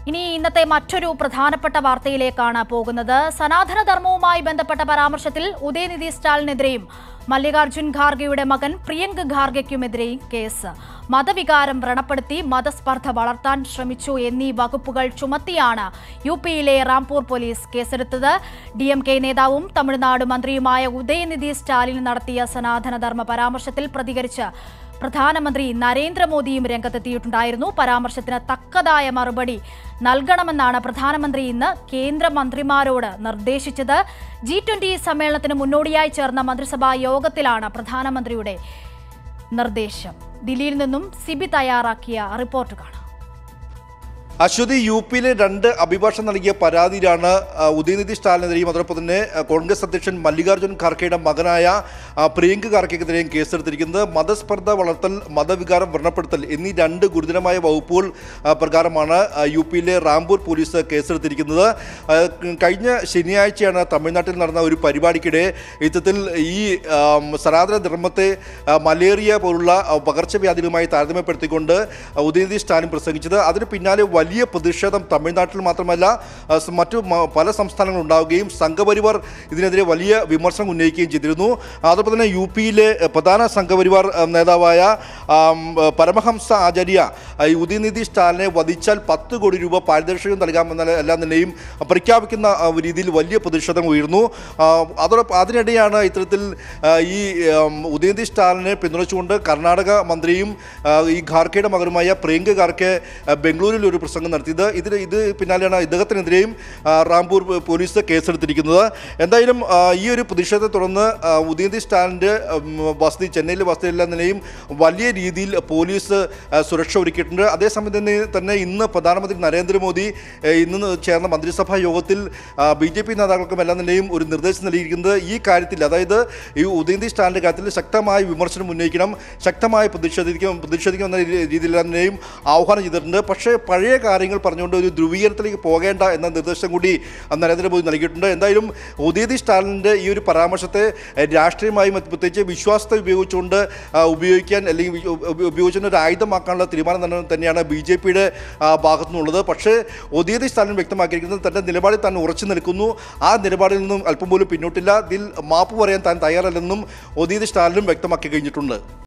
ഇനി ഇന്നത്തെ മറ്റൊരു പ്രധാനപ്പെട്ട വാർത്തയിലേക്കാണ് പോകുന്നത് സനാതന ധർമ്മവുമായി ബന്ധപ്പെട്ട പരാമർശത്തിൽ ഉദയനിധി സ്റ്റാലിനെതിരെയും മല്ലികാർജുൻ ഖാർഗെയുടെ മകൻ പ്രിയങ്ക് ഖാർഗെക്കുമെതിരെയും കേസ് മതവികാരം വ്രണപ്പെടുത്തി മതസ്പർദ്ധ വളർത്താൻ ശ്രമിച്ചു എന്നീ വകുപ്പുകൾ ചുമത്തിയാണ് യു പിയിലെ റാംപൂർ പോലീസ് കേസെടുത്തത് ഡി എം കെ നേതാവും തമിഴ്നാട് മന്ത്രിയുമായ ഉദയനിധി സ്റ്റാലിൻ നടത്തിയ സനാതനധർമ്മ പരാമർശത്തിൽ പ്രതികരിച്ച് പ്രധാനമന്ത്രി നരേന്ദ്രമോദിയും രംഗത്തെത്തിയിട്ടുണ്ടായിരുന്നു പരാമർശത്തിന് തക്കതായ മറുപടി നൽകണമെന്നാണ് പ്രധാനമന്ത്രി ഇന്ന് കേന്ദ്രമന്ത്രിമാരോട് നിർദ്ദേശിച്ചത് ജി ട്വന്റി സമ്മേളനത്തിന് മുന്നോടിയായി ചേർന്ന മന്ത്രിസഭാ യോഗത്തിലാണ് പ്രധാനമന്ത്രിയുടെ നിർദ്ദേശം ദില്ലിയിൽ നിന്നും സിബി തയ്യാറാക്കിയ റിപ്പോർട്ട് കാണാം അശ്വതി യു പിയിലെ രണ്ട് അഭിഭാഷകർ നൽകിയ പരാതിയിലാണ് ആ, ഉദയനിധി സ്റ്റാലിനെതിരെയും അതോടൊപ്പം തന്നെ ആ, കോൺഗ്രസ് അധ്യക്ഷൻ മല്ലികാർജ്ജുൻ ഖാർഗെയുടെ മകനായ ആ, പ്രിയങ്ക് ഖാർഗെക്കെതിരെയും കേസെടുത്തിരിക്കുന്നത് മതസ്പർദ്ധ വളർത്തൽ മതവികാരം വ്രണപ്പെടുത്തൽ എന്നീ രണ്ട് ഗുരുതരമായ വകുപ്പുകൾ ആ, പ്രകാരമാണ് ആ, യു പിയിലെ റാംപൂർ പോലീസ് കേസെടുത്തിരിക്കുന്നത് ആ, കഴിഞ്ഞ ശനിയാഴ്ചയാണ് തമിഴ്നാട്ടിൽ നടന്ന ഒരു പരിപാടിക്കിടെ ഇത്തരത്തിൽ ഈ ആം, സനാതന ധർമ്മത്തെ ആ, മലേറിയ പോലുള്ള ആ, പകർച്ചവ്യാധികളുമായി താരതമ്യപ്പെടുത്തിക്കൊണ്ട് ആ, ഉദയനിധി സ്റ്റാലിൻ പ്രസംഗിച്ചത് അതിന് പിന്നാലെ വലിയ പ്രതിഷേധം തമിഴ്നാട്ടിൽ മാത്രമല്ല ആ, സ് മറ്റു മ- പല സംസ്ഥാനങ്ങളും ഉണ്ടാവുകയും സംഘപരിവാർ ഇതിനെതിരെ വലിയ വിമർശനം ഉന്നയിക്കുകയും ചെയ്തിരുന്നു അതോടൊപ്പം തന്നെ യു പിയിലെ ആ, പ്രധാന സംഘപരിവാർ ആ, നേതാവായ ആം, പരമഹംസ ആചാര്യ ആ, ഈ ഉദയനിധി സ്റ്റാലിനെ വധിച്ചാൽ പത്ത് കോടി രൂപ പാരിതോഷികം നൽകാമെന്ന എല്ലാം തന്നെയും പ്രഖ്യാപിക്കുന്ന ആ, രീതിയിൽ വലിയ പ്രതിഷേധം ഉയർന്നു ആ, അതോടൊപ്പം അതിനിടെയാണ് ഇത്തരത്തിൽ ആ, ഈ ആം, ഉദയനിധി സ്റ്റാലിനെ പിന്തുണച്ചുകൊണ്ട് കർണാടക മന്ത്രിയും ആ, ഈ ഖാർഗെയുടെ മകനുമായ പ്രിയങ്ക ഖാർഗെ ആ, ബംഗളൂരുവിൽ ഒരു പ്രസംഗം നടത്തിയത് ഇതിന് ഇത് പിന്നാലെയാണ് ഇദ്ദേഹത്തിനെതിരെയും ആ, റാംപൂർ പോലീസ് കേസെടുത്തിരിക്കുന്നത് എന്തായാലും ആ, ഈ ഒരു പ്രതിഷേധത്തെ തുടർന്ന് ആ, ഉദയനിധി സ്റ്റാലിൻ്റെ ഉം, വസതി ചെന്നൈയിലെ വസതിയെല്ലാം നിലയും വലിയ രീതിയിൽ പോലീസ് ആ, സുരക്ഷ ഒരുക്കിയിട്ടുണ്ട് അതേസമയം തന്നെ തന്നെ ഇന്ന് പ്രധാനമന്ത്രി നരേന്ദ്രമോദി ഏ, ഇന്ന് ചേർന്ന മന്ത്രിസഭാ യോഗത്തിൽ ബി ജെ പി നേതാക്കൾക്കും എല്ലാം തന്നെയും ഒരു നിർദ്ദേശം നൽകിയിരിക്കുന്നത് ഈ കാര്യത്തിൽ അതായത് ഈ ഉദയനിധി സ്റ്റാലിൻ്റെ കാര്യത്തിൽ ശക്തമായ വിമർശനം ഉന്നയിക്കണം ശക്തമായി പ്രതിഷേധിക്കും പ്രതിഷേധിക്കും എന്ന രീ- രീതിയിൽ തന്നെയും ആഹ്വാനം ചെയ്തിട്ടുണ്ട് പക്ഷേ പഴയ കാര്യങ്ങൾ പറഞ്ഞുകൊണ്ട് ഒരു ധ്രുവീകരണത്തിലേക്ക് പോകേണ്ട എന്ന നിർദ്ദേശം കൂടി നരേന്ദ്രമോദി നൽകിയിട്ടുണ്ട് എന്തായാലും ഉദയനിധി സ്റ്റാലിൻ്റെ ഈ ഒരു പരാമർശത്തെ എ, രാഷ്ട്രീയമായി മറ്റ് പ്രത്യേകിച്ച് വിശ്വാസത്തെ ഉപയോഗിച്ചുകൊണ്ട് ആ, ഉപയോഗിക്കാൻ അല്ലെങ്കിൽ വി- ഉപ- ഉപയോഗിച്ചുകൊണ്ട് ഒരു ആയുധമാക്കാനുള്ള തീരുമാനം തന്നെ തന്നെയാണ് ബി ജെ പിയുടെ ഭാഗത്തു നിന്നുള്ളത് പക്ഷേ ഉദയനിധി സ്റ്റാലിൻ വ്യക്തമാക്കിയിരിക്കുന്നത് തൻ്റെ നിലപാടിൽ താൻ ഉറച്ചു നിൽക്കുന്നു ആ നിലപാടിൽ നിന്നും അല്പം പോലും പിന്നോട്ടില്ല ഇതിൽ മാപ്പ് പറയാൻ താൻ തയ്യാറല്ലെന്നും ഉദയനിധി സ്റ്റാലിനും വ്യക്തമാക്കി കഴിഞ്ഞിട്ടുണ്ട്